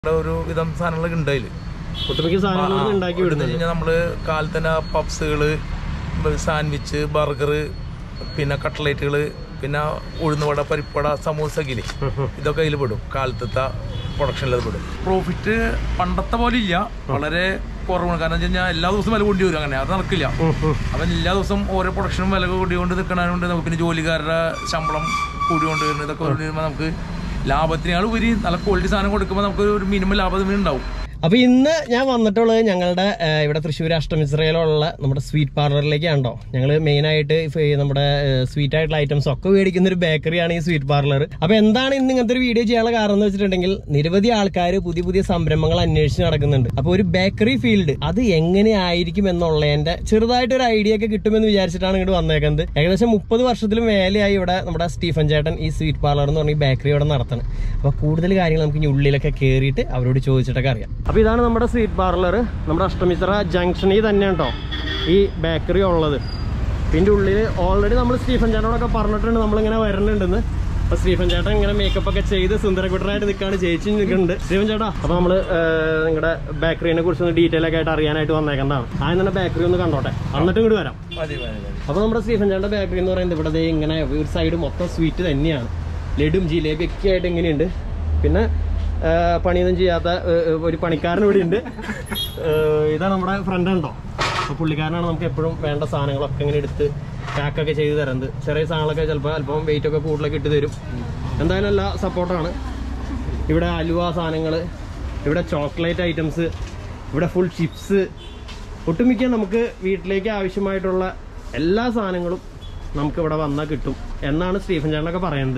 ഒരു വിധം സാധനങ്ങളൊക്കെ ഉണ്ട് അതില് ഒട്ടുമിക്ക സാധനങ്ങളും ഉണ്ടാക്കി വിടുന്നത് കഴിഞ്ഞാൽ നമ്മള് കാലത്ത് തന്നെ പപ്സുകള് സാൻഡ്വിച്ച് ബർഗർ പിന്നെ കട്ട്ലേറ്റുകള് പിന്നെ ഉഴുന്നുവട പരിപ്പട സമൂസക്കില് ഇതൊക്കെ അതിൽ പെടും കാലത്തത്തെ പ്രൊഡക്ഷനിൽ അത് പെടും പ്രോഫിറ്റ് പണ്ടത്തെ പോലെ ഇല്ല വളരെ കുറവാണ് കാരണം വെച്ച് കഴിഞ്ഞാൽ എല്ലാ ദിവസവും വില കൊണ്ടി വരും അങ്ങനെ അത് നടക്കില്ല അവൻ എല്ലാ ദിവസവും ഓരോ പ്രൊഡക്ഷനും വില കൂടിക്കൊണ്ട് നിൽക്കണതുകൊണ്ട് നമുക്ക് പിന്നെ ജോലിക്കാരുടെ ശമ്പളം കൂടിക്കൊണ്ട് വരുന്നത് ഇതൊക്കെ വരുമ്പോൾ നമുക്ക് ലാഭത്തിനേക്കാൾ ഉപരി നല്ല ക്വാളിറ്റി സാധനം കൊടുക്കുമ്പോൾ നമുക്ക് ഒരു മിനിമം ലാഭം ഉണ്ടാവും അപ്പൊ ഇന്ന് ഞാൻ വന്നിട്ടുള്ളത് ഞങ്ങളുടെ ആ, ഇവിടെ തൃശ്ശൂർ അഷ്ടമിശ്രയിലുള്ള നമ്മുടെ സ്വീറ്റ് പാർലറിലേക്കാണോ ഞങ്ങൾ മെയിൻ ആയിട്ട് ഇപ്പൊ ഈ നമ്മുടെ സ്വീറ്റ് ആയിട്ടുള്ള ഐറ്റംസ് ഒക്കെ മേടിക്കുന്ന ഒരു ബേക്കറിയാണ് ഈ സ്വീറ്റ് പാർലർ അപ്പൊ എന്താണ് ഇന്ന് ഇങ്ങനത്തെ ഒരു വീഡിയോ ചെയ്യാനുള്ള കാരണം എന്ന് വെച്ചിട്ടുണ്ടെങ്കിൽ നിരവധി ആൾക്കാർ പുതിയ പുതിയ സംരംഭങ്ങൾ അന്വേഷിച്ച് നടക്കുന്നുണ്ട് അപ്പൊ ഒരു ബേക്കറി ഫീൽഡ് അത് എങ്ങനെയായിരിക്കും എന്നുള്ളതിന്റെ ചെറുതായിട്ട് ഒരു ഐഡിയ ഒക്കെ കിട്ടുമെന്ന് വിചാരിച്ചിട്ടാണ് ഇങ്ങോട്ട് വന്നേക്കുന്നത് ഏകദേശം മുപ്പത് വർഷത്തിലും മേലെയായി ഇവിടെ നമ്മുടെ സ്റ്റീഫൻ ചേട്ടൻ ഈ സ്വീറ്റ് പാർലർ എന്ന് പറഞ്ഞ ഈ ബേക്കറി ഇവിടെ നടത്തണം അപ്പൊ കൂടുതൽ കാര്യങ്ങൾ നമുക്ക് ഇനി ഉള്ളിലൊക്കെ കയറിയിട്ട് അവരോട് ചോദിച്ചിട്ടൊക്കെ അറിയാം അപ്പൊ ഇതാണ് നമ്മുടെ സ്വീറ്റ് പാർലർ നമ്മുടെ അഷ്ടമിശ്ര ജംഗ്ഷനിൽ തന്നെ കേട്ടോ ഈ ബേക്കറി ഉള്ളത് ഇതിന്റെ ഉള്ളിൽ ഓൾറെഡി നമ്മൾ സ്റ്റീഫൻ ചേട്ടനോടൊക്കെ പറഞ്ഞിട്ടുണ്ട് നമ്മളിങ്ങനെ വരുന്നുണ്ടെന്ന് അപ്പൊ സ്റ്റീഫൻ ചേട്ടൻ ഇങ്ങനെ മേക്കപ്പ് ഒക്കെ ചെയ്ത് സുന്ദരകുട്ടറായിട്ട് നിൽക്കാണ് ചേച്ചി നിൽക്കുന്നുണ്ട് സ്റ്റീഫൻ ചേട്ടാ അപ്പൊ നമ്മള് നിങ്ങളുടെ ബേക്കറിനെ കുറിച്ച് ഒന്ന് ഡീറ്റെയിൽ ഒക്കെ ആയിട്ട് അറിയാനായിട്ട് വന്നേക്കുന്നതാണ് ആദ്യം തന്നെ ബേക്കറി ഒന്ന് കണ്ടോട്ടെ എന്നിട്ട് ഇങ്ങോട്ട് വരാം മതി മതി മതി അപ്പൊ നമ്മുടെ സ്റ്റീഫൻ ചേട്ടന്റെ ബേക്കറി എന്ന് പറയുന്നത് ഇവിടെ ദേ ഇങ്ങനെ ഒരു സൈഡ് മൊത്തം സ്വീറ്റ് തന്നെയാണ് ലഡും ജിലേബി ഒക്കെ ആയിട്ട് ഇങ്ങനെയുണ്ട് പിന്നെ ആ, പണിയൊന്നും ചെയ്യാത്ത ഏ, ഏ, ഒരു പണിക്കാരൻ ഇവിടെ ഉണ്ട് ഇതാണ് നമ്മുടെ ഫ്രണ്ട് ഉണ്ടോ അപ്പൊ പുള്ളിക്കാരനാണ് നമുക്ക് എപ്പോഴും വേണ്ട സാധനങ്ങളൊക്കെ ഇങ്ങനെ എടുത്ത് പാക്കൊക്കെ ചെയ്ത് തരുന്നത് ചെറിയ സാധനങ്ങളൊക്കെ ചിലപ്പോൾ അല്പം വെയിറ്റ് ഒക്കെ കൂടുതലൊക്കെ ഇട്ട് തരും എന്തായാലും എല്ലാ സപ്പോർട്ടാണ് ഇവിടെ അലുവ സാധനങ്ങൾ ഇവിടെ ചോക്ലേറ്റ് ഐറ്റംസ് ഇവിടെ ഫുൾ ചിപ്സ് ഒട്ടുമിക്ക നമുക്ക് വീട്ടിലേക്ക് ആവശ്യമായിട്ടുള്ള എല്ലാ സാധനങ്ങളും നമുക്ക് ഇവിടെ വന്നാൽ കിട്ടും എന്നാണ് സ്റ്റീഫൻ ചേട്ടനൊക്കെ പറയുന്നത്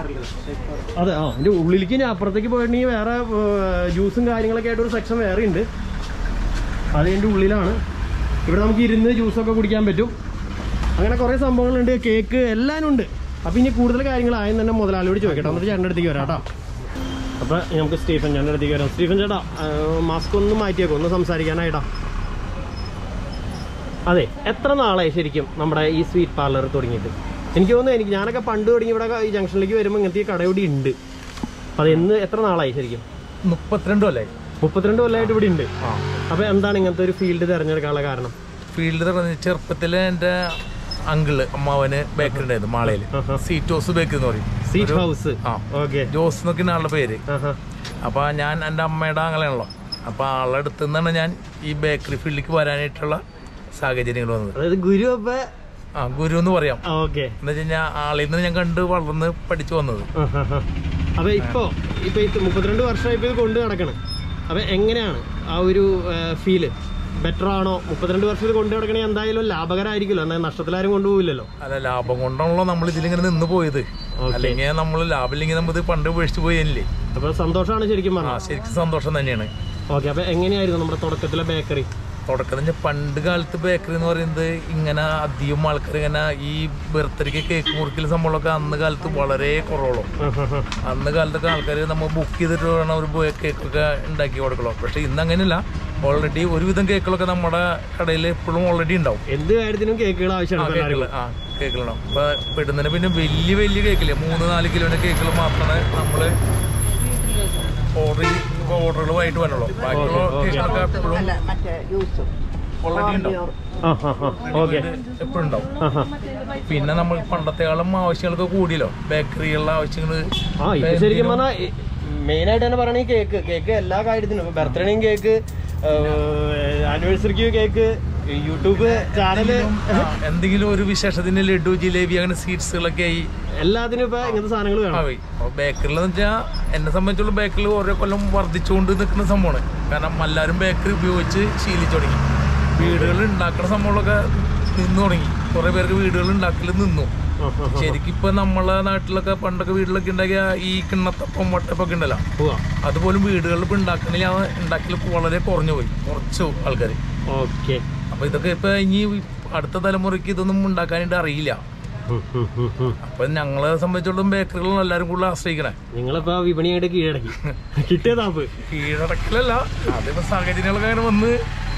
അതെ ആ അതിന്റെ ഉള്ളിലേക്ക് ഇനി അപ്പുറത്തേക്ക് പോയിട്ടുണ്ടെങ്കിൽ വേറെ ജ്യൂസും കാര്യങ്ങളൊക്കെ ആയിട്ട് ഒരു സെക്ഷൻ വേറെ ഉണ്ട് അതിൻ്റെ ഉള്ളിലാണ് ഇവിടെ നമുക്ക് ഇരുന്ന് ജ്യൂസൊക്കെ കുടിക്കാൻ പറ്റും അങ്ങനെ കുറേ സംഭവങ്ങളുണ്ട് കേക്ക് എല്ലാം ഉണ്ട് അപ്പം ഇനി കൂടുതൽ കാര്യങ്ങൾ ആദ്യം തന്നെ മുതലാളിയോട് ചോദിക്കട്ടെ എന്നിട്ട് ചേട്ടൻ്റെ അടുത്തേക്ക് വരാം കേട്ടോ അപ്പൊ നമുക്ക് സ്റ്റീഫൻ ചേട്ടൻ്റെ അടുത്തേക്ക് വരാം സ്റ്റീഫൻ ചേട്ടാ മാസ്ക് ഒന്ന് മാറ്റിയേക്കും ഒന്ന് സംസാരിക്കാനായിട്ടാ അതെ എത്ര നാളായി ശരിക്കും നമ്മുടെ ഈ സ്വീറ്റ് പാർലർ തുടങ്ങിയിട്ട് എനിക്ക് തോന്നുന്നു എനിക്ക് ഞാനൊക്കെ പണ്ട് തുടങ്ങി ഇവിടെ ഈ ജംഗ്ഷനിലേക്ക് വരുമ്പോൾ ഇങ്ങനത്തെ ഈ കടയോടി ഉണ്ട് അപ്പൊ അത് എന്ന് എത്ര നാളായി ശരിക്കും മുപ്പത്തിരണ്ടും അല്ലേ മുപ്പത്തിരണ്ട് കൊല്ലമായിട്ട് ഇവിടെ ഉണ്ട് ആ അപ്പൊ എന്താണ് ഇങ്ങനത്തെ ഒരു ഫീൽഡ് തിരഞ്ഞെടുക്കാനുള്ള കാരണം ഫീൽഡ് തുടങ്ങി ചെറുപ്പത്തില് എൻ്റെ അങ്കിള് അമ്മാവന് ബേക്കറി ഉണ്ടായിരുന്നു മാളയില് സീറ്റോസ് ബേക്കറി എന്ന് പറയും സീറ്റ് ഹൗസ് ആ ഓക്കെ ജോസ് എന്നൊക്കെയാണ് ആളുടെ പേര് അപ്പൊ ഞാൻ എൻ്റെ അമ്മയുടെ ആങ്ങളെയാണല്ലോ അപ്പൊ ആളുടെ അടുത്ത് നിന്നാണ് ഞാൻ ഈ ബേക്കറി ഫീൽഡിലേക്ക് വരാനായിട്ടുള്ള സാഹചര്യങ്ങൾ വന്നത് അതായത് ഗുരു അപ്പൊ ആ ഗുരു എന്ന് പറയാം ഓക്കെ എന്ന് വെച്ച് കഴിഞ്ഞാൽ ആളിൽ നിന്ന് ഞാൻ കണ്ട് വളർന്ന് പഠിച്ചു വന്നത് അപ്പൊ ഇപ്പോ ഇപ്പൊ ഇത് മുപ്പത്തിരണ്ട് വർഷമായി ഇപ്പൊ ഇത് കൊണ്ട് നടക്കണം അപ്പൊ എങ്ങനെയാണ് ആ ഒരു ഫീല് ബെറ്റർ ആണോ മുപ്പത്തിരണ്ട് വർഷം ഇത് കൊണ്ട് നടക്കണേ എന്തായാലും ലാഭകരമായിരിക്കുമല്ലോ എന്നാൽ നഷ്ടത്തിലാരും കൊണ്ടുപോകില്ലല്ലോ അല്ല ലാഭം കൊണ്ടാണല്ലോ നമ്മൾ ഇതിലിങ്ങനെ നിന്ന് പോയത് അല്ലെങ്കിൽ നമ്മൾ ലാഭമില്ലെങ്കിൽ നമ്മൾ ഇത് പണ്ട് ഉപേക്ഷിച്ച് പോയല്ലേ അപ്പൊ സന്തോഷമാണ് ശരിക്കും ആ പറഞ്ഞത് ശരിക്കും സന്തോഷം തന്നെയാണ് ഓക്കെ അപ്പൊ എങ്ങനെയായിരുന്നു നമ്മുടെ തുടക്കത്തിലെ ബേക്കറി തുടക്കത്തിൽ ഞാൻ പണ്ട് കാലത്ത് ബേക്കറി എന്ന് പറയുന്നത് ഇങ്ങനെ അധികം ആൾക്കാർ ഇങ്ങനെ ഈ ബർത്ത്ഡേക്ക് കേക്ക് മുറിക്കൽ സംഭവങ്ങളൊക്കെ അന്ന് കാലത്ത് വളരെ കുറവുള്ളൂ അന്ന് കാലത്തൊക്കെ ആൾക്കാർ നമ്മൾ ബുക്ക് ചെയ്തിട്ട് വേണം ഒരു കേക്കൊക്കെ ഉണ്ടാക്കി കൊടുക്കുള്ളൂ പക്ഷെ ഇന്ന് അങ്ങനെയല്ല ഓൾറെഡി ഒരുവിധം കേക്കുകളൊക്കെ നമ്മുടെ കടയിൽ എപ്പോഴും ഓൾറെഡി ഉണ്ടാവും എന്ത് കാര്യത്തിനും കേക്കുകൾ ആവശ്യമാണ് ഇപ്പൊ കേക്കുകൾ ആ കേക്കുകളുണ്ടാവും അപ്പൊ പെടുന്നതിന് പിന്നെ വലിയ വലിയ കേക്കില്ലേ മൂന്ന് നാല് കിലോന്റെ കേക്കുകൾ മാത്രമേ നമ്മള് ഓർഡർ ഓർഡറുകളുമായിട്ട് വരണുള്ളൂ ബാക്കിയുള്ള കേക്കുകളൊക്കെ എപ്പോഴും അല്ല മറ്റേ ജ്യൂസ് ഓൾറെഡി ഉണ്ടാവും ആ ഹാ ഹാ ഓക്കെ എപ്പോഴും ഉണ്ടാവും ആ ഹാ പിന്നെ നമ്മൾ പണ്ടത്തെക്കാളും ആവശ്യങ്ങളൊക്കെ കൂടിയല്ലോ ബേക്കറികളുടെ ആവശ്യങ്ങൾ ആ ഇത് ശരിക്കും പറഞ്ഞാൽ മെയിൻ ആയിട്ട് തന്നെ പറയണ ഈ കേക്ക് കേക്ക് എല്ലാ കാര്യത്തിനും ഇപ്പൊ ബർത്ത്ഡേയും കേക്ക് ആനിവേഴ്സറിക്ക് കേക്ക് യൂട്യൂബ് ചാനല് എന്തെങ്കിലും ഒരു വിശേഷത്തിന് ലഡു ജിലേബി അങ്ങനെ സ്വീറ്റ്സുകളൊക്കെ ആയി എല്ലാത്തിനും ഇപ്പൊ ഇങ്ങനത്തെ സാധനങ്ങൾ വേണം ആയി ബേക്കറിൽ എന്ന് വെച്ചാൽ എന്നെ സംബന്ധിച്ചുള്ള ബേക്കറിൽ ഓരോ കൊല്ലം വർദ്ധിച്ചുകൊണ്ട് നിൽക്കുന്ന സംഭവമാണ് കാരണം എല്ലാവരും ബേക്കറി ഉപയോഗിച്ച് ശീലിച്ചു തുടങ്ങി വീടുകൾ ഉണ്ടാക്കുന്ന സംഭവങ്ങളൊക്കെ നിന്നു തുടങ്ങി കുറെ പേർക്ക് വീടുകൾ ഉണ്ടാക്കൽ നിന്നു ശരിക്കും ഇപ്പൊ നമ്മളെ നാട്ടിലൊക്കെ പണ്ടൊക്കെ വീട്ടിലൊക്കെ ഉണ്ടാക്കിയ ഈ കിണ്ണത്തപ്പം വട്ടപ്പൊക്കെ ഉണ്ടല്ലോ പോവാ അതുപോലും വീടുകളിൽ ഇപ്പൊ ഉണ്ടാക്കണില്ല ഉണ്ടാക്കൽ വളരെ കുറഞ്ഞു പോയി കുറച്ചു ആൾക്കാർ ഓക്കെ അപ്പൊ ഇതൊക്കെ ഇപ്പൊ ഇനി അടുത്ത തലമുറയ്ക്ക് ഇതൊന്നും ഉണ്ടാക്കാനായിട്ട് അറിയില്ല അപ്പൊ ഞങ്ങളെ സംബന്ധിച്ചിടത്തോളം ബേക്കറികളാണ് എല്ലാവരും കൂടുതൽ ആശ്രയിക്കണേ നിങ്ങളിപ്പോ വിപണിയായിട്ട് കീഴടക്കി കിട്ടിയ താപ്പ് കീഴടക്കലല്ല അതിപ്പോ സാഹചര്യങ്ങളൊക്കെ അങ്ങനെ വന്ന്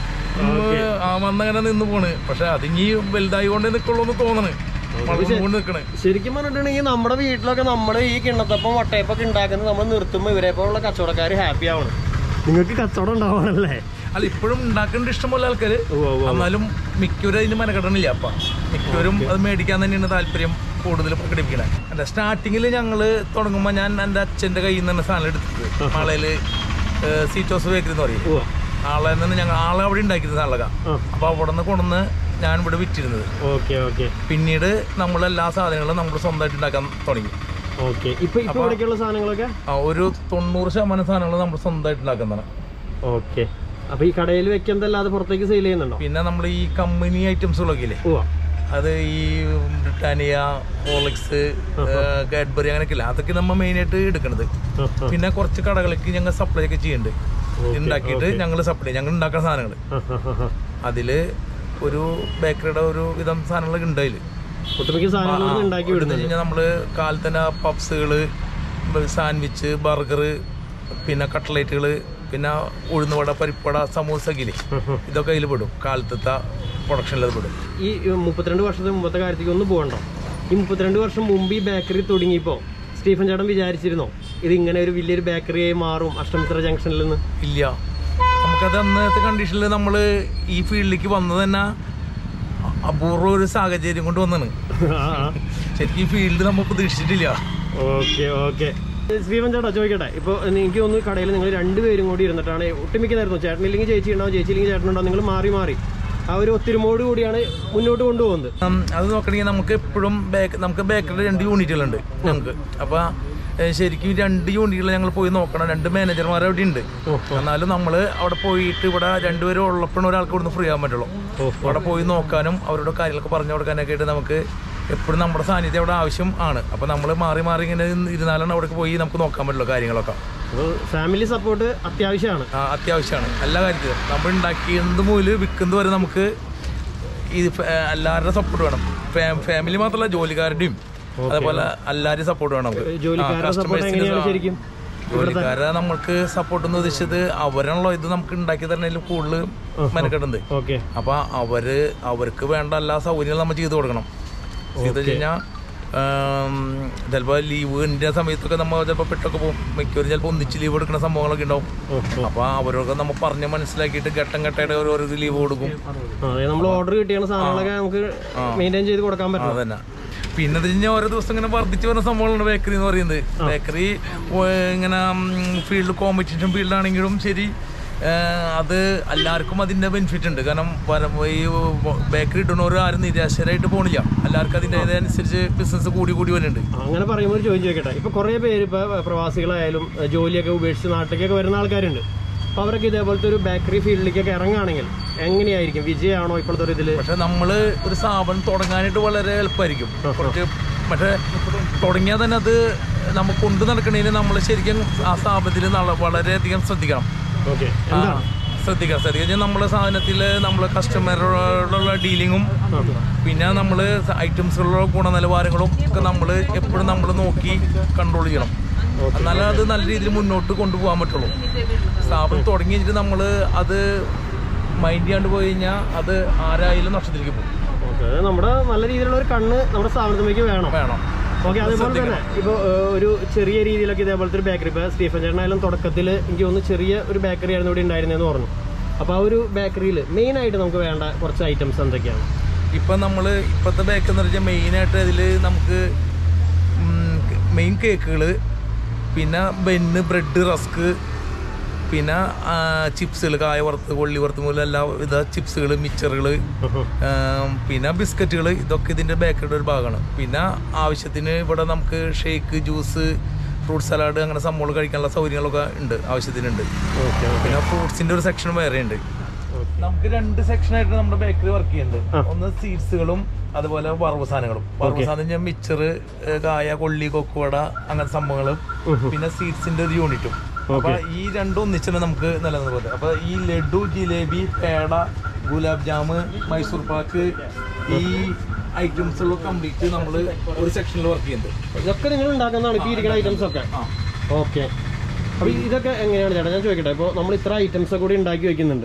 ആ വന്നങ്ങനെ നിന്ന് പോണ് പക്ഷെ അതിനി വലുതായി കൊണ്ടേ നിക്കുള്ളൂ എന്ന് തോന്നണ് വളർന്നുകൊണ്ട് നിക്കണേ ശരിക്കും പറഞ്ഞിട്ടുണ്ടെങ്കിൽ നമ്മുടെ വീട്ടിലൊക്കെ നമ്മൾ ഈ കിണ്ണത്തപ്പം വട്ടയപ്പൊക്കെ ഉണ്ടാക്കുന്നത് നമ്മൾ നിർത്തുമ്പോൾ ഇവരെ പോലുള്ള കച്ചവടക്കാർ ഹാപ്പി ആവണം നിങ്ങൾക്ക് കച്ചവടം ഉണ്ടാവണല്ലേ അല്ല ഇപ്പോഴും ഉണ്ടാക്കേണ്ട ഇഷ്ടംപോലെ ആൾക്കാര് ഉവ്വ് ഉവ്വ്. എന്നാലും മിക്കവരും അതിന് മനക്കെടണില്ല അപ്പ മിക്കവരും അത് മേടിക്കാൻ തന്നെയാണ് താല്പര്യം കൂടുതൽ പ്രകടിപ്പിക്കണേ എൻ്റെ സ്റ്റാർട്ടിങ്ങിൽ ഞങ്ങൾ തുടങ്ങുമ്പോൾ ഞാൻ എൻ്റെ അച്ഛൻ്റെ കയ്യിൽ നിന്ന് തന്നെ സാധനം എടുത്തത് മാളയിൽ സീറ്റോസ് ബേക്കറി എന്ന് പറയും ഉവ്വ്. ആളെ നിന്ന് ഞങ്ങൾ ആളെ അവിടെ ഉണ്ടാക്കിയത് സാധനങ്ങളൊക്കെ ആ. അപ്പോൾ അവിടെ നിന്ന് കൊണ്ടുവന്ന് ഞാൻ ഇവിടെ വിറ്റിരുന്നത് ഓക്കെ ഓക്കെ പിന്നീട് നമ്മൾ എല്ലാ സാധനങ്ങളും നമ്മൾ സ്വന്തമായിട്ട് ഉണ്ടാക്കാൻ തുടങ്ങി ഓക്കെ ഇപ്പൊ ഇപ്പൊ ഇവിടേക്കുള്ള സാധനങ്ങളൊക്കെ ആ, ഒരു തൊണ്ണൂറ് ശതമാനം സാധനങ്ങൾ നമ്മൾ സ്വന്തമായിട്ട് ഉണ്ടാക്കുന്നതാണ് ഓക്കെ അപ്പൊ ഈ കടയിൽ വെക്കുന്നതല്ലാതെ പുറത്തേക്ക് സെയിൽ ചെയ്യുന്നുണ്ടോ പിന്നെ നമ്മൾ ഈ കമ്പനി ഐറ്റംസുകളൊക്കെ ഇല്ലേ ഉവ്വ. അത് ഈ ബ്രിട്ടാനിയ ഹോളിക്സ് കാഡ്ബറി അങ്ങനെയൊക്കെ ഇല്ല അതൊക്കെ നമ്മൾ മെയിനായിട്ട് എടുക്കണത് ആ, ആ, പിന്നെ കുറച്ച് കടകളിലേക്ക് ഞങ്ങൾ സപ്ലൈ ഒക്കെ ചെയ്യുന്നുണ്ട് Okay, ഉണ്ടാക്കിയിട്ട് ഞങ്ങൾ സപ്ലൈ ഞങ്ങൾ ഉണ്ടാക്കുന്ന സാധനങ്ങൾ ആ, ആ, ആ, ആ. അതിൽ ഒരു ബേക്കറിയുടെ ഒരു വിധം സാധനങ്ങളൊക്കെ ഉണ്ട് അതിൽ ഒട്ടുമിക്ക സാധനങ്ങളും ഉണ്ടാക്കി വിടുന്നത് കഴിഞ്ഞാൽ നമ്മൾ കാലത്ത് തന്നെ പപ്സുകൾ സാൻഡ്വിച്ച് ബർഗർ പിന്നെ കട്ട്ലേറ്റുകൾ പിന്നെ ഉഴുന്നുവട പരിപ്പട സമൂസക്കില് ഇതൊക്കെ അതിൽ പെടും കാലത്തത്തെ പ്രൊഡക്ഷനിൽ അത് പെടും ഈ മുപ്പത്തിരണ്ട് വർഷത്തെ മുമ്പത്തെ കാര്യത്തേക്ക് ഒന്ന് പോകണ്ടോ ഈ മുപ്പത്തിരണ്ട് വർഷം മുമ്പ് ഈ ബേക്കറി തുടങ്ങിയപ്പോൾ സ്റ്റീഫൻ ചേട്ടൻ വിചാരിച്ചിരുന്നോ ഇത് ഇങ്ങനെ ഒരു വലിയൊരു ബേക്കറിയായി മാറും അഷ്ടമിത്ര ജംഗ്ഷനിൽ നിന്ന് ഇല്ല നമുക്കത് അന്നത്തെ കണ്ടീഷനിൽ നമ്മൾ ഈ ഫീൽഡിലേക്ക് വന്നത് തന്നെ അപൂർവ ഒരു സാഹചര്യം കൊണ്ട് വന്നാണ് ശരിക്കും ഈ ഫീൽഡ് നമ്മൾ പ്രതീക്ഷിച്ചിട്ടില്ല ഓക്കെ ഓക്കെ സ്റ്റീഫൻ ചേട്ടാ ചോദിക്കട്ടെ ഇപ്പോൾ എനിക്ക് തോന്നുന്നു കടയിൽ നിങ്ങൾ രണ്ടുപേരും കൂടി ഇരുന്നിട്ടാണ് ഒട്ടുമിക്ക നേരത്തും ചേട്ടനില്ലെങ്കിൽ ചേച്ചി ഉണ്ടാവും ചേച്ചി ഇല്ലെങ്കിൽ ചേട്ടനുണ്ടാവും നിങ്ങൾ മാറി മാറി ആ ഒരു ഒത്തൊരുമോട് കൂടിയാണ് മുന്നോട്ട് കൊണ്ടുപോകുന്നത് ഉം, അത് നോക്കണമെങ്കിൽ നമുക്ക് എപ്പോഴും ബേക്ക് നമുക്ക് ബേക്കറിയുടെ രണ്ട് യൂണിറ്റുകളുണ്ട് ഞങ്ങൾക്ക് അപ്പോൾ ശരിക്കും ഈ രണ്ട് യൂണിറ്റുകൾ ഞങ്ങൾ പോയി നോക്കണം രണ്ട് മാനേജർമാർ അവിടെ ഉണ്ട് എന്നാലും നമ്മൾ അവിടെ പോയിട്ട് ഇവിടെ രണ്ടുപേരും ഉള്ളപ്പോഴും ഒരാൾക്ക് ഇവിടുന്ന് ഫ്രീ ആകാൻ പറ്റുള്ളൂ ഓ. അവിടെ പോയി നോക്കാനും അവരുടെ കാര്യങ്ങളൊക്കെ പറഞ്ഞു കൊടുക്കാനൊക്കെ ആയിട്ട് നമുക്ക് എപ്പോഴും നമ്മുടെ സാന്നിധ്യം അവിടെ ആവശ്യം ആണ് അപ്പോൾ നമ്മൾ മാറി മാറി ഇങ്ങനെ ഇരുന്നാലാണ് അവിടെ പോയി നമുക്ക് നോക്കാൻ പറ്റുള്ളൂ കാര്യങ്ങളൊക്കെ അപ്പോൾ ഫാമിലി സപ്പോർട്ട് അത്യാവശ്യമാണ് ആ, അത്യാവശ്യമാണ് എല്ലാ കാര്യത്തിലും നമ്മൾ ഉണ്ടാക്കിയത് മുതൽ വിൽക്കുന്നത് വരെ നമുക്ക് ഈ ഫ- എല്ലാവരുടെ സപ്പോർട്ട് വേണം ഫാ- ഫാമിലി മാത്രമല്ല ജോലിക്കാരുടെയും അതേപോലെ എല്ലാവരുടെയും സപ്പോർട്ട് വേണം നമുക്ക് ജോലിക്കാരുടെ ആ, സപ്പോർട്ട് customers എങ്ങനെയാണ് ന് ശരിക്കും ജോലിക്കാരെ നമുക്ക് സപ്പോർട്ട് എന്ന് ഉദ്ദേശിച്ചത് അവരാണല്ലോ ഇത് നമുക്ക് ഉണ്ടാക്കി തരണതിൽ കൂടുതൽ മെനക്കെടുന്നത് ഓക്കെ അപ്പൊ അവര് അവർക്ക് വേണ്ട എല്ലാ സൗകര്യങ്ങളും നമ്മൾ ചെയ്തു കൊടുക്കണം ചെയ്തു കഴിഞ്ഞാൽ ചിലപ്പോൾ ലീവിൻ്റെ സമയത്തൊക്കെ നമ്മൾ ചിലപ്പോൾ പെട്ടൊക്കെ പോകും മിക്കവരും ചിലപ്പോൾ ഒന്നിച്ച് ലീവ് എടുക്കുന്ന സംഭവങ്ങളൊക്കെ ഉണ്ടാവും അപ്പോൾ അവരൊക്കെ നമ്മൾ പറഞ്ഞ് മനസ്സിലാക്കിയിട്ട് ഘട്ടം ഘട്ടമായിട്ട് ഓരോ ലീവ് കൊടുക്കും നമ്മൾ ഓർഡർ കിട്ടിയ സാധനങ്ങളൊക്കെ നമുക്ക് മെയിൻറ്റെയിൻ ചെയ്ത് കൊടുക്കാൻ പറ്റും അതന്നെ പിന്നെ ഇത് കഴിഞ്ഞാൽ ഓരോ ദിവസം ഇങ്ങനെ വർദ്ധിച്ചു വരുന്ന സംഭവങ്ങളാണ് ബേക്കറി എന്ന് പറയുന്നത് ബേക്കറി ഇങ്ങനെ ഫീൽഡ് കോമ്പറ്റീഷൻ ഫീൽഡാണെങ്കിലും ശരി ആ, അത് എല്ലാവർക്കും അതിന്റെ ബെനിഫിറ്റ് ഉണ്ട് കാരണം വര- ഈ ബേക്കറി ഇടുന്നവർ ആരും നിരാശരായിട്ട് പോണില്ല എല്ലാവർക്കും അതിൻ്റെ അനുസരിച്ച് ബിസിനസ് കൂടി കൂടി വരുന്നുണ്ട് അങ്ങനെ പറയുമ്പോൾ ഒരു ചോദ്യം ചോദിക്കട്ടെ ഇപ്പൊ കുറേ പേര് ഇപ്പൊ പ്രവാസികളായാലും ഏഹ്, ജോലിയൊക്കെ ഉപേക്ഷിച്ച് നാട്ടിലേക്കൊക്കെ വരുന്ന ആൾക്കാരുണ്ട് അപ്പൊ അവരൊക്കെ ഇതേപോലത്തെ ഒരു ബേക്കറി ഫീൽഡിലേക്കൊക്കെ ഇറങ്ങുകയാണെങ്കിൽ എങ്ങനെയായിരിക്കും വിജയമാണോ ഇപ്പോഴത്തെ ഒരു ഇതില് പക്ഷെ നമ്മൾ ഒരു സ്ഥാപനം തുടങ്ങാനായിട്ട് വളരെ എളുപ്പമായിരിക്കും കുറച്ച് പക്ഷേ തുടങ്ങിയാൽ തന്നെ അത് നമ്മൾ കൊണ്ടു നടക്കണതിന് നമ്മൾ ശരിക്കും ആ സ്ഥാപനത്തിൽ നല്ല- വളരെയധികം ശ്രദ്ധിക്കണം ഓക്കെ ആ, ശ്രദ്ധിക്കണം ശ്രദ്ധിക്കുക നമ്മളെ സാധനത്തിൽ നമ്മളെ കസ്റ്റമറോടുള്ള ഡീലിങ്ങും പിന്നെ നമ്മൾ ഐറ്റംസുകളുടെ ഗുണനിലവാരങ്ങളും ഒക്കെ നമ്മൾ എപ്പോഴും നമ്മൾ നോക്കി കൺട്രോൾ ചെയ്യണം എന്നാലേ അത് നല്ല രീതിയിൽ മുന്നോട്ട് കൊണ്ടുപോകാൻ പറ്റുള്ളൂ സ്ഥാപനം തുടങ്ങി വെച്ചിട്ട് നമ്മൾ അത് മൈൻഡ് ചെയ്യാണ്ട് പോയി കഴിഞ്ഞാൽ അത് ആരായാലും നഷ്ടത്തിലേക്ക് പോകും ഓക്കെ നമ്മുടെ നല്ല രീതിയിലുള്ള ഒരു കണ്ണ് നമ്മുടെ സ്ഥാപനത്തിലേക്ക് വേണം വേണം ഓക്കെ അതേപോലെ തന്നെ ഇപ്പോൾ ഒരു ചെറിയ രീതിയിലൊക്കെ ഇതേപോലത്തെ ഒരു ബേക്കറി ഇപ്പോൾ സ്റ്റീഫൻ ചേട്ടനായാലും തുടക്കത്തിൽ എനിക്ക് തോന്നുന്നു ചെറിയ ഒരു ബേക്കറി ആയിരുന്നു ഇവിടെ ഉണ്ടായിരുന്നതെന്ന് പറഞ്ഞു അപ്പോൾ ആ ഒരു ബേക്കറിയിൽ മെയിനായിട്ട് നമുക്ക് വേണ്ട കുറച്ച് ഐറ്റംസ് എന്തൊക്കെയാണ് ഇപ്പം നമ്മൾ ഇപ്പോഴത്തെ ബേക്ക് എന്ന് വെച്ചാൽ മെയിനായിട്ട് അതിൽ നമുക്ക് മെയിൻ കേക്കുകൾ പിന്നെ ബെന്ന് ബ്രെഡ് റസ്ക് പിന്നെ ചിപ്സുകൾ കായ വറുത്ത് കൊള്ളി വറുത്ത് മുതൽ എല്ലാ വിധ ചിപ്സുകൾ മിച്ചറുകൾ പിന്നെ ബിസ്ക്കറ്റുകൾ ഇതൊക്കെ ഇതിൻ്റെ ബേക്കറിയുടെ ഒരു ഭാഗമാണ് പിന്നെ ആവശ്യത്തിന് ഇവിടെ നമുക്ക് ഷേക്ക് ജ്യൂസ് ഫ്രൂട്ട് സലാഡ് അങ്ങനെ സംഭവങ്ങൾ കഴിക്കാനുള്ള സൗകര്യങ്ങളൊക്കെ ഉണ്ട് ആവശ്യത്തിനുണ്ട് ഓക്കെ പിന്നെ ഫ്രൂട്ട്സിൻ്റെ ഒരു സെക്ഷൻ വേറെ ഉണ്ട് നമുക്ക് രണ്ട് സെക്ഷനായിട്ട് നമ്മുടെ ബേക്കറി വർക്ക് ചെയ്യുന്നുണ്ട് ഒന്ന് സീഡ്സുകളും അതുപോലെ വറവ് സാധനങ്ങളും വറവ് സാധനം ഞാൻ മിച്ചർ കായ കൊള്ളി കൊക്കുവട അങ്ങനത്തെ സംഭവങ്ങളും പിന്നെ സീഡ്സിന്റെ ഒരു യൂണിറ്റും അപ്പൊ ഈ രണ്ടും ഒന്നിച്ചാണ് നമുക്ക് നിലനിൽക്കുന്നത് അപ്പൊ ഈ ലഡു ജിലേബി പേട ഗുലാബ് ജാമ് മൈസൂർ പാക്ക് ഈ ഐറ്റംസുകൾ കംപ്ലീറ്റ് നമ്മൾ ഒരു സെക്ഷനിൽ വർക്ക് ചെയ്യുന്നുണ്ട് ഇതൊക്കെ നിങ്ങൾ ഉണ്ടാക്കുന്നതാണ് ഇപ്പോൾ ഇരിക്കുന്ന ഐറ്റംസ് ഒക്കെ ആ ഓക്കെ അപ്പോൾ ഇതൊക്കെ എങ്ങനെയാണ് ചേട്ടാ ഞാൻ ചോദിക്കട്ടെ ഇപ്പോൾ നമ്മൾ ഇത്ര ഐറ്റംസ് കൂടി ഉണ്ടാക്കി വെക്കുന്നുണ്ട്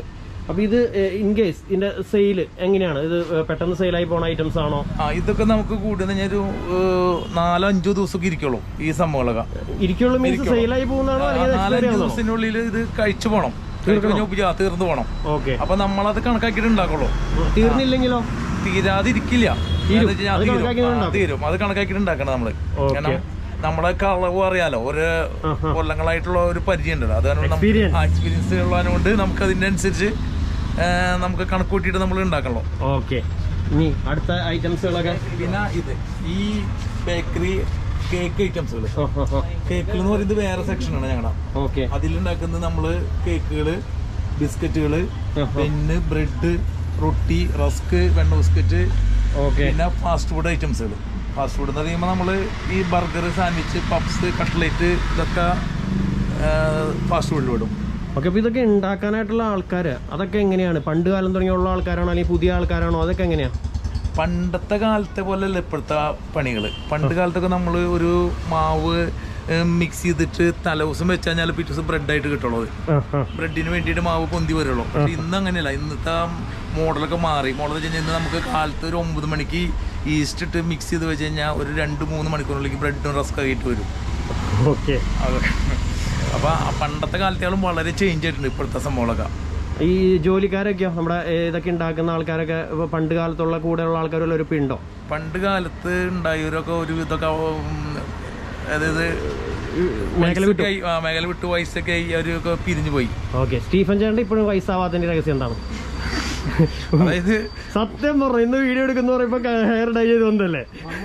അപ്പൊ ഇത് ഇൻ കേസ് ഇതിന്റെ സെയിൽ എങ്ങനെയാണ് ഇത് ഏ, പെട്ടെന്ന് സെയിലായി പോണ ഐറ്റംസ് ആണോ ആ ഇതൊക്കെ നമുക്ക് കൂടുതൽ ഒരു ഏഹ്, നാലോ അഞ്ചോ ദിവസമൊക്കെ ഇരിക്കുള്ളൂ ഈ സംഭവങ്ങളൊക്കെ ഇരിക്കുള്ള മീൻസ് സെയിലായി പോകുന്നതാണോ ആ, അല്ലെങ്കിൽ നാലഞ്ച് എക്സ്പയറി ആണോ ദിവസത്തിനുള്ളിൽ ഇത് കഴിച്ചു പോണം കഴിച്ചു കഴിഞ്ഞാൽ ഉപ- ആ, തീർന്നു പോണം ഓക്കെ അപ്പൊ നമ്മളത് കണക്കാക്കിയിട്ട് ഉണ്ടാക്കുള്ളൂ തീർന്നില്ലെങ്കിലോ തീരാതിരിക്കില്ല തീരും. എന്ന് വെച്ചാൽ അത് തീരും. കണക്കാക്കി ആ, ഉണ്ടാക്കും. തീരും അത് കണക്കാക്കിയിട്ട് ഉണ്ടാക്കണം നമ്മള് ഓക്കേ. കാരണം നമ്മളെ കളവ് അറിയാലോ ഒരു ആഹാ. കൊല്ലങ്ങളായിട്ടുള്ള ഒരു പരിചയം ഉണ്ടല്ലോ അത് കാരണം Experience. എക്സ്പീരിയൻസ് ഉള്ളതുകൊണ്ട് നമുക്ക് അതിന്റെ അനുസരിച്ച് ആ, നമുക്ക് കണക്ക് കൂട്ടിയിട്ട് നമ്മൾ ഉണ്ടാക്കണല്ലോ ഓക്കെ ഇനി അടുത്ത ഐറ്റംസുകളൊക്കെ പിന്നെ ഇത് ഈ ബേക്കറി കേക്ക് ഐറ്റംസുകൾ കേക്കുകൾ എന്ന് പറയുന്നത് വേറെ സെക്ഷനാണ് ഞങ്ങളുടെ ഓക്കെ അതിലുണ്ടാക്കുന്നത് നമ്മള് കേക്കുകള് ബിസ്ക്കറ്റുകള് ആഹാ. പെന്ന് ബ്രെഡ് റൊട്ടി റസ്ക് വെണ്ണ ബിസ്ക്കറ്റ് ഓക്കെ പിന്നെ ഫാസ്റ്റ് ഫുഡ് ഐറ്റംസുകൾ ഫാസ്റ്റ് ഫുഡ് എന്ന് പറയുമ്പോൾ നമ്മൾ ഈ ബർഗർ സാൻഡ്വിച്ച് പപ്സ് കട്ട്ലേറ്റ് ഇതൊക്കെ ഫാസ്റ്റ് ഫുഡിൽ വിടും ഓക്കെ അപ്പൊ ഇതൊക്കെ ഉണ്ടാക്കാനായിട്ടുള്ള ആൾക്കാര് അതൊക്കെ എങ്ങനെയാണ് പണ്ട് കാലം തുടങ്ങിയുള്ള ആൾക്കാരാണോ അല്ലെങ്കിൽ പുതിയ ആൾക്കാരാണോ അതൊക്കെ എങ്ങനെയാ പണ്ടത്തെ കാലത്തെ പോലെയല്ല ഇപ്പോഴത്തെ പണികൾ പണ്ട് കാലത്തൊക്കെ നമ്മൾ ഒരു മാവ് മിക്സ് ചെയ്തിട്ട് തലേദിവസം വെച്ച് കഴിഞ്ഞാൽ പിറ്റേ ദിവസം ബ്രെഡായിട്ട് കിട്ടുള്ളൂ അത് ബ്രെഡിന് വേണ്ടിയിട്ട് മാവ് പൊന്തി വരുള്ളൂ പക്ഷെ ഇന്ന് അങ്ങനെയല്ല ഇന്നത്തെ മോഡലൊക്കെ മാറി മോഡൽ വെച്ച് കഴിഞ്ഞാൽ ഇന്ന് നമുക്ക് കാലത്ത് ഒരു ഒമ്പത് മണിക്ക് ഈസ്റ്റ് ഇട്ട് മിക്സ് ചെയ്ത് വെച്ച് കഴിഞ്ഞാൽ ഒരു രണ്ട് മൂന്ന് മണിക്കൂറിലേക്ക് ബ്രെഡും റസ്ക് ആയിട്ട് വരും ഓക്കെ അതെ അപ്പൊ ആ പണ്ടത്തെ കാലത്തേക്കാളും വളരെ ചേഞ്ച് ആയിട്ടുണ്ട് ഇപ്പോഴത്തെ സംഭവങ്ങളൊക്കെ ഈ ജോലിക്കാരൊക്കെയോ നമ്മുടെ ഏ, ഇതൊക്കെ ഉണ്ടാക്കുന്ന ആൾക്കാരൊക്കെ ഇപ്പൊ പണ്ട് കാലത്തുള്ള കൂടെയുള്ള ആൾക്കാരുള്ള ഒരു ഉണ്ടോ പണ്ട് കാലത്ത് ഉണ്ടായവരൊക്കെ ഒരു ഇതൊക്കെ ഉം, അതായത് മേഖല വിട്ടു വയസ്സൊക്കെ ആയി- ആ, മേഖല വിട്ട് വയസ്സൊക്കെ ആയി അവരൊക്കെ പിരിഞ്ഞു പോയി ഓക്കെ സ്റ്റീഫൻ ചേട്ടൻ ഇപ്പോഴും വയസ്സാവാത്തതിന്റെ രഹസ്യം എന്താണ് അതായത് സത്യം പറഞ്ഞു ഇന്ന് വീഡിയോ എടുക്കുന്ന പറയുമ്പോ ഹെയർ ഡൈ ചെയ്ത് വന്നല്ലേ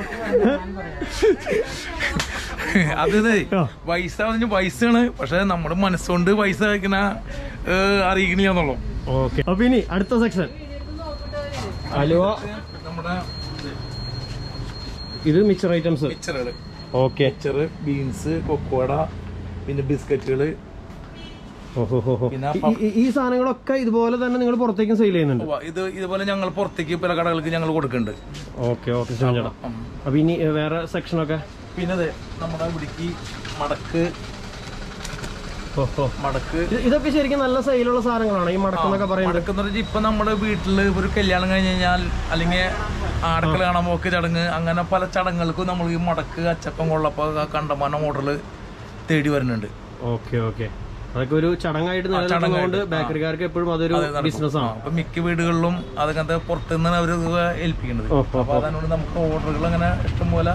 അത് ആ. വയസ്സാവുന്ന വയസ്സാണ് പക്ഷെ നമ്മുടെ മനസ്സുകൊണ്ട് വയസ്സ് കഴിക്കണ അറിയിക്കണില്ലെന്നുള്ളൂ ഓക്കെ അപ്പൊ ഇനി അടുത്ത സെക്ഷൻ അലുവ നമ്മുടെ ഇത് മിക്സർ ഐറ്റംസ് മിച്ചറുകള് ഓക്കെ മിച്ചറ് ബീൻസ് കൊക്കോട പിന്നെ ബിസ്ക്കറ്റുകള് പിന്നെ ഈ സാധനങ്ങളൊക്കെ ഇതുപോലെ തന്നെ നിങ്ങൾ പുറത്തേക്കും സെയിൽ ചെയ്യുന്നുണ്ട് ഉവ്വ, ഇത് ഇതുപോലെ ഞങ്ങൾ പുറത്തേക്ക് പല കടകൾക്ക് ഞങ്ങൾ കൊടുക്കുന്നുണ്ട് ഓക്കെ ഓക്കെ ചേട്ടാ ഉം. അപ്പൊ ഇനി ഏ, വേറെ സെക്ഷനൊക്കെ പിന്നെ അതെ നമ്മുടെ ഇവിടേക്ക് മടക്ക് മടക്ക് ഇത് ഇതൊക്കെ ശരിക്കും നല്ല സെയിലുള്ള സാധനങ്ങളാണ് ഈ മടക്കെന്നൊക്കെ പറയുന്നത് മടക്ക് എന്ന് പറഞ്ഞാൽ ഇപ്പൊ നമ്മുടെ വീട്ടില് ഒരു കല്യാണം കഴിഞ്ഞ് കഴിഞ്ഞാൽ അല്ലെങ്കിൽ ആടക്കള കാണാൻ പോക്ക് ചടങ്ങ് അങ്ങനെ പല ചടങ്ങുകൾക്കും നമ്മൾ ഈ മടക്ക് അച്ചപ്പം കൊള്ളപ്പോ കണ്ടമാനം ഓർഡർ തേടി വരുന്നുണ്ട് ഓക്കെ ഓക്കെ അതൊക്കെ ഒരു ചടങ്ങായിട്ട് നിലനിൽക്കുന്നതുകൊണ്ട് ബേക്കറിക്കാർക്ക് എപ്പോഴും അതൊരു ബിസിനസ് ആണ് അപ്പൊ മിക്ക വീടുകളിലും അതങ്ങനത്തെ പുറത്തുനിന്ന് അവർ ഏൽപ്പിക്കുന്നത് ഓ, ഓ, അപ്പൊ അതുകൊണ്ട് നമുക്ക് ഓർഡറുകൾ അങ്ങനെ ഇഷ്ടംപോലെ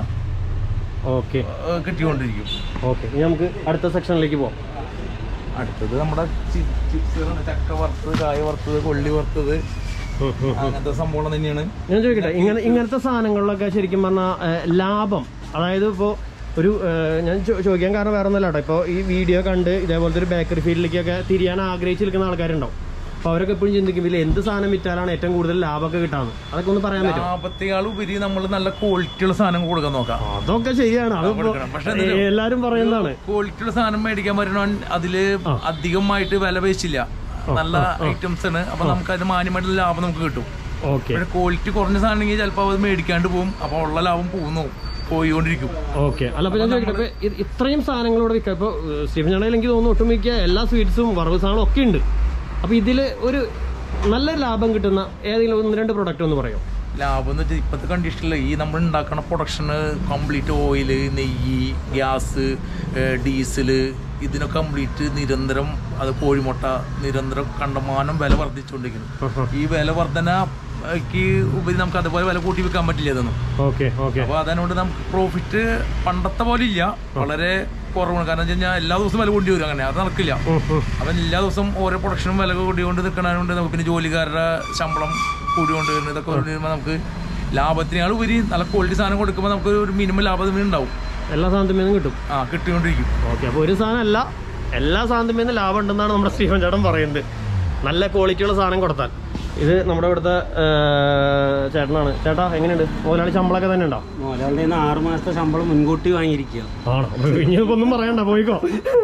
ഓക്കെ ഏഹ്, കിട്ടിക്കൊണ്ടിരിക്കും ഓക്കെ ഇനി നമുക്ക് അടുത്ത സെക്ഷനിലേക്ക് പോവാം അടുത്തത് നമ്മുടെ ചിപ്സുകളാണ് ചക്ക വറുത്തത് കായ വറുത്തത് കൊള്ളി വറുത്തത് അങ്ങനത്തെ സംഭവം തന്നെയാണ് ഞാൻ ചോദിക്കട്ടെ ഇങ്ങനെ ഇങ്ങനത്തെ സാധനങ്ങളിലൊക്കെ ശരിക്കും പറഞ്ഞാൽ ലാഭം അതായത് ഇപ്പോൾ ഒരു ഏഹ്, ഞാൻ ചോ- ചോദിക്കാൻ കാരണം വേറെ ഒന്നുമല്ല കേട്ടോ ഇപ്പോൾ ഈ വീഡിയോ കണ്ട് ഇതേപോലത്തെ ഒരു ബേക്കറി ഫീൽഡിലേക്കൊക്കെ തിരിയാൻ ആഗ്രഹിച്ച് നിൽക്കുന്ന ആൾക്കാരുണ്ടാവും അപ്പോൾ അവരൊക്കെ എപ്പോഴും ചിന്തിക്കും ഇതിൽ എന്ത് സാധനം വിറ്റാലാണ് ഏറ്റവും കൂടുതൽ ലാഭമൊക്കെ കിട്ടാന്ന് അതൊക്കെ ഒന്ന് പറയാൻ പറ്റും ലാഭത്തെക്കാൾ ഉപരി നമ്മൾ നല്ല ക്വാളിറ്റിയുള്ള സാധനം കൊടുക്കാൻ നോക്കാം അതൊക്കെ ശരിയാണ് അതിപ്പോ കൊടുക്കണം. പക്ഷെ ഏ, എല്ലാരും പറയുന്നതാണ് ക്വാളിറ്റിയുള്ള സാധനം മേടിക്കാൻ പറ്റണവൻ അതില് അധികമായിട്ട് വില പേശില്ല നല്ല ഐറ്റംസ് ആണ് അപ്പൊ നമുക്ക് അതിന് മാന്യമായിട്ടുള്ള ലാഭം നമുക്ക് കിട്ടും ഓക്കെ പിന്നെ ക്വാളിറ്റി കുറഞ്ഞ സാധനമെങ്കിൽ ചിലപ്പോൾ അത് മേടിക്കാണ്ട് പോകും അപ്പൊ ഉള്ള ലാഭം പോകുന്നു പോയിക്കൊണ്ടിരിക്കും ഓക്കെ അല്ല അപ്പൊ ഞാൻ ചോദിക്കട്ടെ ഇപ്പൊ ഇത് ഇത്രയും സാധനങ്ങൾ ഇവിടെ വിൽക്കാം ഇപ്പൊ ഏഹ്, സ്റ്റീഫൻ ചാണയിൽ എനിക്ക് തോന്നുന്നു ഒട്ടുമിക്ക എല്ലാ സ്വീറ്റ്സും വറവ് സാധനവും ഒക്കെ ഉണ്ട് അപ്പൊ ഇതില് ഒരു നല്ല ലാഭം കിട്ടുന്ന ഏതെങ്കിലും ഒന്ന് രണ്ട് പ്രൊഡക്റ്റ് ഒന്ന് പറയോ ലാഭം എന്ന് വെച്ചാൽ ഇപ്പോഴത്തെ കണ്ടീഷനിൽ ഈ നമ്മൾ ഉണ്ടാക്കുന്ന പ്രൊഡക്ഷന് കംപ്ലീറ്റ് ഓയില് നെയ്യ് ഗ്യാസ് ഡീസല് ഇതിനൊക്കെ കംപ്ലീറ്റ് നിരന്തരം അത് കോഴിമുട്ട നിരന്തരം കണ്ടമാനം വില വർദ്ധിച്ചുകൊണ്ടിരിക്കുന്നു ഈ വില വർധനയ്ക്ക് ഉപരി നമുക്ക് അതുപോലെ വില കൂട്ടി വെക്കാൻ പറ്റില്ല ഇതൊന്നും ഓക്കെ ഓക്കെ അപ്പോൾ അതുകൊണ്ട് നമുക്ക് പ്രോഫിറ്റ് പണ്ടത്തെ പോലെ ഇല്ല വളരെ കുറവാണ് കാരണം വെച്ച് കഴിഞ്ഞാൽ എല്ലാ ദിവസവും വില കൂടി വരും അങ്ങനെ അത് നടക്കില്ല അപ്പം എല്ലാ ദിവസവും ഓരോ പ്രൊഡക്ഷനും വില കൂടിക്കൊണ്ട് നിൽക്കണതുകൊണ്ട് നമുക്ക് പിന്നെ ജോലിക്കാരുടെ ശമ്പളം കൂടിക്കൊണ്ട് വരുന്നത് ഇതൊക്കെ കൊണ്ട് വരുമ്പോൾ നമുക്ക് ലാഭത്തിനേക്കാൾ ഉപരി നല്ല ക്വാളിറ്റി സാധനം കൊടുക്കുമ്പോൾ നമുക്ക് ഒരു മിനിമം ലാഭം ഉണ്ടാവും എല്ലാ സാധനത്തിൽ നിന്നും കിട്ടും ആ കിട്ടിക്കൊണ്ടിരിക്കും ഓക്കെ അപ്പോൾ ഒരു സാധനം അല്ല എല്ലാ സാധനത്തിൽ നിന്ന് ലാഭം ഉണ്ടെന്നാണ് നമ്മുടെ സ്റ്റീഫൻ ചേട്ടൻ പറയുന്നത് നല്ല ക്വാളിറ്റിയുള്ള സാധനം കൊടുത്താൽ ഇത് നമ്മുടെ ഇവിടുത്തെ ഏഹ്, ചേട്ടനാണ് ചേട്ടാ എങ്ങനെയുണ്ട് മുതലാളി ശമ്പളമൊക്കെ തന്നെ ഉണ്ടോ മോലാളുടെ കയ്യിന്ന് ആറ് മാസത്തെ ശമ്പളം മുൻകൂട്ടി വാങ്ങിയിരിക്കുക ആണോ ഇനിയിപ്പോ ഒന്നും പറയണ്ട പോയിക്കോ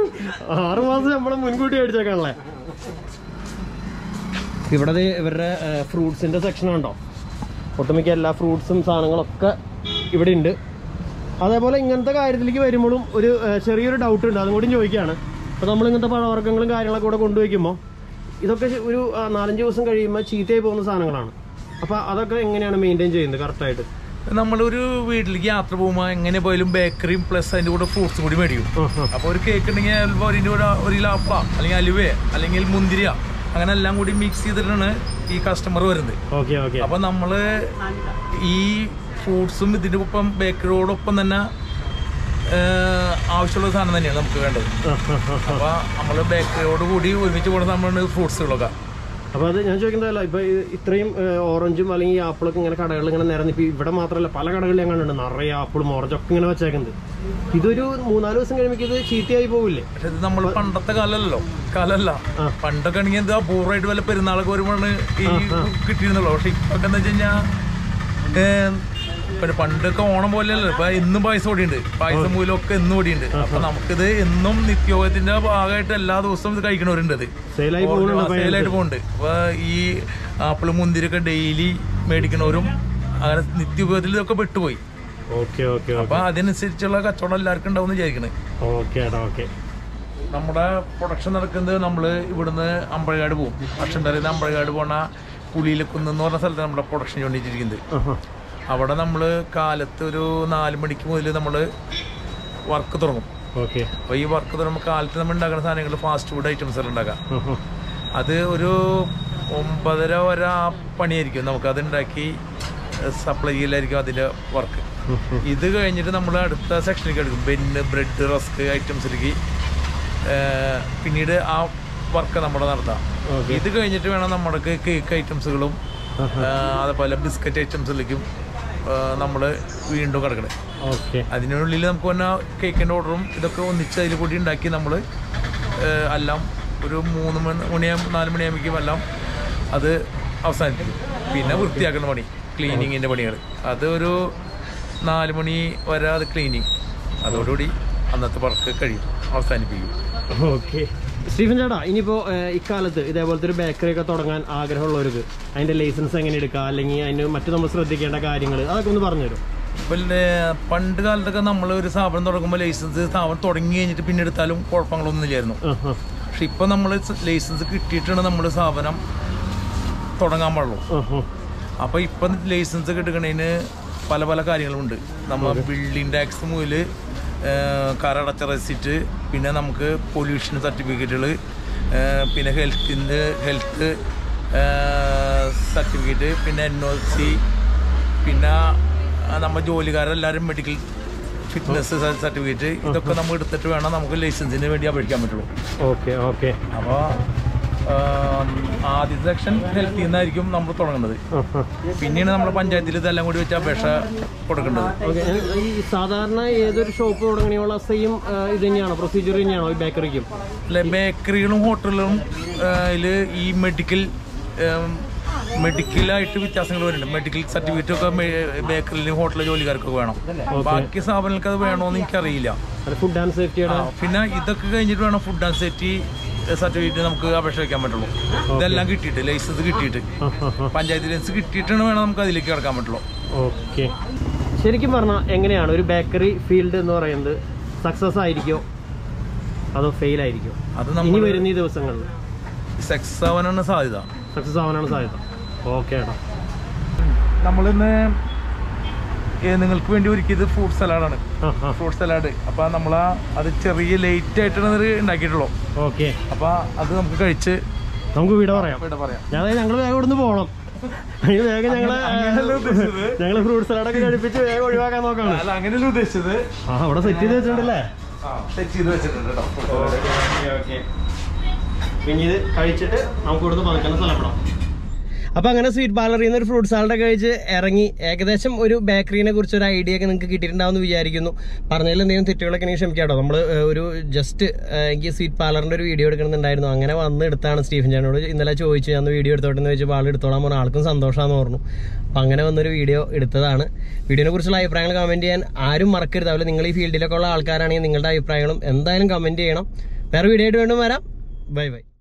ആറ് മാസം ശമ്പളം മുൻകൂട്ടി അടിച്ചേക്കാണല്ലേ ഇവിടെ ദേ ഇവരുടെ ഫ്രൂട്ട്സിന്റെ സെക്ഷൻ ഉണ്ടോ ഒട്ടുമിക്ക എല്ലാ ഫ്രൂട്ട്സും സാധനങ്ങളൊക്കെ ഇവിടെ ഉണ്ട് അതേപോലെ ഇങ്ങനത്തെ കാര്യത്തിലേക്ക് വരുമ്പോഴും ഒരു ഏഹ്, ചെറിയൊരു ഡൗട്ട് ഉണ്ട് അതും കൂടി ചോദിക്കുകയാണ് അപ്പോൾ നമ്മൾ ഇങ്ങനത്തെ പഴവർഗ്ഗങ്ങളും കാര്യങ്ങളൊക്കെ ഇവിടെ കൊണ്ടുവയ്ക്കുമ്പോൾ ഇതൊക്കെ ഒരു ആ, നാലഞ്ച് ദിവസം കഴിയുമ്പോൾ ചീത്തയായി പോകുന്ന സാധനങ്ങളാണ് അപ്പൊ അതൊക്കെ എങ്ങനെയാണ് മെയിൻറ്റെയിൻ ചെയ്യുന്നത് കറക്റ്റായിട്ട് നമ്മളൊരു വീട്ടിലേക്ക് യാത്ര പോകുമ്പോൾ എങ്ങനെ പോയാലും ബേക്കറിയും പ്ലസ് അതിന്റെ കൂടെ ഫ്രൂട്ട്സ് കൂടി മേടിക്കും അപ്പൊ ഒരു കേക്ക് ഉണ്ടെങ്കിൽ ചിലപ്പോൾ അതിന്റെ കൂടെ ഒരു കിലോ അപ്പ അല്ലെങ്കിൽ അലുവ അല്ലെങ്കിൽ മുന്തിരിയ അങ്ങനെ എല്ലാം കൂടി മിക്സ് ചെയ്തിട്ടാണ് ഈ കസ്റ്റമർ വരുന്നത് ഓക്കെ ഓക്കെ അപ്പൊ നമ്മള് ഈ ഫ്രൂട്ട്സും ഇതിന്റെ ഒപ്പം ബേക്കറിയോടൊപ്പം തന്നെ ഏഹ്, ആവശ്യമുള്ള സാധനം തന്നെയാണ് നമുക്ക് വേണ്ടത് അപ്പൊ നമ്മള് ബേക്കറിയോട് കൂടി ഒരുമിച്ച് പോകുന്ന നമ്മളാണ് ഫ്രൂട്ട്സുകളൊക്കെ അപ്പൊ അത് ഞാൻ ചോദിക്കുന്നതല്ല ഇപ്പൊ ഈ ഇത്രയും ഏഹ്, ഓറഞ്ചും അല്ലെങ്കിൽ ഈ ആപ്പിളൊക്കെ ഇങ്ങനെ കടകളിൽ ഇങ്ങനെ നിരന്ന് ഇപ്പൊ ഇവിടെ മാത്രമല്ല പല കടകളിലും ഞാൻ കണ്ടിട്ടുണ്ട് നിറയെ ആപ്പിളും ഓറഞ്ചും ഒക്കെ ഇങ്ങനെ വെച്ചേക്കുന്നത് ഇതൊരു മൂന്നാല് ദിവസം കഴിയുമ്പോൾ ഇത് ചീത്തയായി പോവില്ലേ പക്ഷെ ഇത് നമ്മൾ പണ്ടത്തെ കാലല്ലോ കാലല്ല ആ. പണ്ടൊക്കെ ആണെങ്കിൽ എന്താ അപൂർവമായിട്ട് വല്ല പെരുന്നാളൊക്കെ വരുമ്പോഴാണ് ഈ കിട്ടിയിരുന്നുള്ളൂ പക്ഷെ ഇപ്പൊ എന്താ വെച്ച് കഴിഞ്ഞാൽ പിന്നെ പണ്ടൊക്കെ ഓണം പോലെയല്ലോ ഇപ്പൊ എന്നും പായസം ഓടിയുണ്ട് പായസം മൂലം ഒക്കെ എന്നും ഓടിയുണ്ട് അപ്പൊ നമുക്കിത് എന്നും നിത്യോഗത്തിന്റെ ഭാഗമായിട്ട് എല്ലാ ദിവസവും ഇത് കഴിക്കണവരുണ്ട് ഇത് സെയിലായി പോകുന്നുണ്ട് അപ്പൊ സെയിലായിട്ട് പോകുന്നുണ്ട് അപ്പൊ ഈ ആപ്പിള് മുന്തിരിയൊക്കെ ഡെയിലി മേടിക്കണവരും അങ്ങനെ നിത്യോപയോഗത്തിൽ ഇതൊക്കെ പെട്ടുപോയി ഓക്കെ ഓക്കെ അപ്പൊ അതിനനുസരിച്ചുള്ള കച്ചവടം എല്ലാവർക്കും ഉണ്ടാവും എന്ന് ഓക്കെ ഏട്ടാ ഓക്കെ നമ്മുടെ പ്രൊഡക്ഷൻ നടക്കുന്നത് നമ്മൾ ഇവിടുന്ന് അമ്പഴകാട് പോകും അക്ഷണ്ടറിയിൽ നിന്ന് അമ്പഴകാട് പോണ കുളിയിലക്കുന്ന് എന്ന് പറഞ്ഞ സ്ഥലത്താണ് നമ്മുടെ പ്രൊഡക്ഷൻ ചെയ്തുകൊണ്ടിരിക്കുന്നത് അവിടെ നമ്മൾ കാലത്ത് ഒരു നാല് മണിക്ക് മുതൽ നമ്മൾ വർക്ക് തുടങ്ങും ഓക്കെ അപ്പോൾ ഈ വർക്ക് തുടങ്ങുമ്പോൾ കാലത്ത് നമ്മൾ ഉണ്ടാക്കുന്ന സാധനങ്ങൾ ഫാസ്റ്റ് ഫുഡ് ഐറ്റംസ് എല്ലാം ഉണ്ടാക്കാം അത് ഒരു ഒമ്പതര വരെ ആ പണിയായിരിക്കും നമുക്ക് അത് ഉണ്ടാക്കി സപ്ലൈ ചെയ്യലായിരിക്കും അതിൻ്റെ വർക്ക് ഇത് കഴിഞ്ഞിട്ട് നമ്മൾ അടുത്ത സെക്ഷനിലേക്ക് എടുക്കും ബെന്ന് ബ്രെഡ് റസ്ക് ഐറ്റംസിലേക്ക് പിന്നീട് ആ വർക്ക് നമ്മുടെ നടത്താം Okay. ഇത് കഴിഞ്ഞിട്ട് വേണം നമ്മുടെ കേക്ക് ഐറ്റംസുകളും അതുപോലെ ബിസ്ക്കറ്റ് ഐറ്റംസിലേക്കും നമ്മൾ വീണ്ടും കിടക്കണേ ഓക്കെ അതിനുള്ളിൽ നമുക്ക് വന്ന കേക്കിൻ്റെ ഓർഡറും ഇതൊക്കെ ഒന്നിച്ച് അതിൽ കൂടി ഉണ്ടാക്കി നമ്മൾ എല്ലാം ഒരു മൂന്ന് മണി മണിയാകും നാല് മണിയാകുമ്പോഴേക്കും എല്ലാം അത് അവസാനിപ്പിക്കും പിന്നെ വൃത്തിയാക്കുന്ന പണി ക്ലീനിങ്ങിൻ്റെ പണികൾ അത് ഒരു നാല് മണി വരെ അത് ക്ലീനിങ് അതോടുകൂടി അന്നത്തെ വർക്ക് കഴിയും അവസാനിപ്പിക്കും ഓക്കെ സ്റ്റീഫൻ ചേട്ടാ ഇനിയിപ്പോ ഏഹ്, ഇക്കാലത്ത് ഇതേപോലത്തെ ഒരു ബേക്കറി ഒക്കെ തുടങ്ങാൻ ആഗ്രഹമുള്ളവർക്ക് അതിന്റെ ലൈസൻസ് എങ്ങനെ എടുക്കുക അല്ലെങ്കിൽ അതിന് മറ്റു നമ്മൾ ശ്രദ്ധിക്കേണ്ട കാര്യങ്ങൾ അതൊക്കെ ഒന്ന് പറഞ്ഞുതരും പിന്നെ പണ്ട് കാലത്തൊക്കെ നമ്മൾ ഒരു സ്ഥാപനം തുടങ്ങുമ്പോൾ ലൈസൻസ് സ്ഥാപനം തുടങ്ങി കഴിഞ്ഞിട്ട് പിന്നെ എടുത്താലും കുഴപ്പങ്ങളൊന്നും ഇല്ലായിരുന്നു പക്ഷെ ഇപ്പൊ നമ്മൾ ലൈസൻസ് കിട്ടിയിട്ടാണ് നമ്മൾ സ്ഥാപനം തുടങ്ങാൻ പാടുള്ളൂ അപ്പൊ ഇപ്പൊ ലൈസൻസ് ഒക്കെ എടുക്കണതിന് പല പല കാര്യങ്ങളുണ്ട് നമ്മൾ ബിൽഡിംഗ് ടാക്സ് മുതൽ കരടച്ച റെസിറ്റ് പിന്നെ നമുക്ക് പൊല്യൂഷൻ സർട്ടിഫിക്കറ്റുകൾ പിന്നെ ഹെൽത്തിൻ്റെ ഹെൽത്ത് സർട്ടിഫിക്കറ്റ് പിന്നെ എൻ ഒ സി പിന്നെ ആ, നമ്മുടെ ജോലിക്കാരെല്ലാവരും മെഡിക്കൽ ഫിറ്റ്നസ് സർട്ടിഫിക്കറ്റ് ഇതൊക്കെ നമ്മൾ എടുത്തിട്ട് വേണം നമുക്ക് ലൈസൻസിന് വേണ്ടി അപേക്ഷിക്കാൻ പറ്റുള്ളൂ ഓക്കെ ഓക്കെ അപ്പോൾ ആദ്യത്തെ സെക്ഷൻ ഹെൽത്തിൽ നിന്നായിരിക്കും നമ്മൾ തുടങ്ങുന്നത് പിന്നീട് നമ്മുടെ പഞ്ചായത്തിൽ ഇതെല്ലാം കൂടി വെച്ച് അപേക്ഷ കൊടുക്കേണ്ടത് ഓക്കെ ഈ സാധാരണ ഏതൊരു ഷോപ്പ് തുടങ്ങണിയുള്ള സെയിം ഇത് തന്നെയാണോ പ്രൊസീജിയർ തന്നെയാണോ ഈ ബേക്കറിക്കും അല്ലെ ബേക്കറികളും ഹോട്ടലുകളും ഇതിൽ ഈ മെഡിക്കൽ മെഡിക്കലായിട്ട് വ്യത്യാസങ്ങൾ വരുന്നുണ്ട് മെഡിക്കൽ സർട്ടിഫിക്കറ്റ് ഒക്കെ ബേക്കറിയിലും ഹോട്ടലിലെ ജോലിക്കാർക്കൊക്കെ വേണം ബാക്കി സ്ഥാപനങ്ങൾക്ക് അത് വേണമെന്ന് എനിക്കറിയില്ല ഫുഡ് ആൻഡ് സേഫ്റ്റിയുടെ ആ, പിന്നെ ഇതൊക്കെ കഴിഞ്ഞിട്ട് വേണം ഫുഡ് ആൻഡ് സേഫ്റ്റി സർട്ടിഫിക്കറ്റ് നമുക്ക് അപേക്ഷ വയ്ക്കാൻ പറ്റുള്ളൂ ഇതെല്ലാം കിട്ടിയിട്ട് ലൈസൻസ് കിട്ടിയിട്ട് പഞ്ചായത്ത് ലൈസൻസ് കിട്ടിയിട്ടാണ് വേണം നമുക്ക് അതിലേക്ക് കിടക്കാൻ പറ്റുള്ളൂ ഓക്കെ ശരിക്കും പറഞ്ഞാൽ എങ്ങനെയാണ് ഒരു ബേക്കറി ഫീൽഡ് എന്ന് പറയുന്നത് സക്സസ് ആയിരിക്കോ അതോ ഫെയിൽ ആയിരിക്കോ അത് ഇനി നമ്മൾ വരുന്ന ഈ ദിവസങ്ങളിൽ സെക്സ് ആവാനാണ് സാധ്യത സക്സസ് ആവാനാണ് സാധ്യത ഓക്കെ ഏട്ടാ നമ്മളിന്ന് ഏ, നിങ്ങൾക്ക് വേണ്ടി ഒരുക്കിയത് ഫ്രൂട്ട് സലാഡാണ് ആ ആ ഫ്രൂട്ട് സലാഡ് അപ്പൊ നമ്മൾ അത് ചെറിയ ലേറ്റ് ആയിട്ടാണ് ഇത് ഉണ്ടാക്കിയിട്ടുള്ളൂ ഓക്കെ അപ്പൊ അത് നമുക്ക് കഴിച്ച് നമുക്ക് വീട് പറയാം ഇവിടെ പറയാം ഞാൻ ഞങ്ങൾ വേഗം ഇവിടുന്ന് പോകണം അതിന് വേഗം ഞങ്ങള് അങ്ങനെയല്ല ഉദ്ദേശിച്ചത്. ഞങ്ങള് ഫ്രൂട്ട് സലാഡൊക്കെ കഴിപ്പിച്ച് വേഗം ഒഴിവാക്കാൻ നോക്കാണ് അല്ല അങ്ങനെയല്ല ഉദ്ദേശിച്ചത് ആ അവിടെ സെറ്റ് ചെയ്ത് വെച്ചിട്ടുണ്ടല്ലേ സെറ്റ് ചെയ്ത് വെച്ചിട്ടുണ്ട് കേട്ടോ fruit salad. പിന്നെ ഇത് കഴിച്ചിട്ട് നമുക്ക് ഇവിടുന്ന് പതുക്കുന്ന സ്ഥലപ്പെടാം അപ്പൊ അങ്ങനെ സ്വീറ്റ് പാർലറിൽ നിന്ന് ഒരു ഫ്രൂട്ട് സാലഡ് കഴിച്ച് ഇറങ്ങി ഏകദേശം ഒരു ബേക്കറിനെ കുറിച്ച് ഒരു ഐഡിയ ഒക്കെ നിങ്ങൾക്ക് കിട്ടിയിട്ടുണ്ടാവും എന്ന് വിചാരിക്കുന്നു പറഞ്ഞതിൽ എന്തെങ്കിലും തെറ്റുകളൊക്കെ എനിക്ക് ക്ഷമിക്കാട്ടോ നമ്മൾ ഒരു ജസ്റ്റ് എനിക്ക് സ്വീറ്റ് പാർലറിന്റെ ഒരു വീഡിയോ എടുക്കണമെന്നുണ്ടായിരുന്നു അങ്ങനെ വന്ന് എടുത്താണ് സ്റ്റീഫൻ ചേട്ടനോട് ഇന്നലെ ചോദിച്ചു ഞാൻ വീഡിയോ എടുത്തോട്ടെന്ന് ചോദിച്ചപ്പോൾ ആൾ എടുത്തോളാൻ പറഞ്ഞ ആൾക്കും സന്തോഷമാണെന്ന് പറഞ്ഞു അപ്പം അങ്ങനെ വന്നൊരു വീഡിയോ എടുത്തതാണ് വീഡിയോനെ കുറിച്ചുള്ള അഭിപ്രായങ്ങൾ കമന്റ് ചെയ്യാൻ ആരും മറക്കരുത് അതുപോലെ നിങ്ങൾ ഈ ഫീൽഡിലൊക്കെ ഉള്ള ആൾക്കാരാണെങ്കിൽ നിങ്ങളുടെ അഭിപ്രായങ്ങളും എന്തായാലും കമന്റ് ചെയ്യണം വേറെ വീഡിയോ ആയിട്ട് വീണ്ടും വരാം ബൈ ബൈ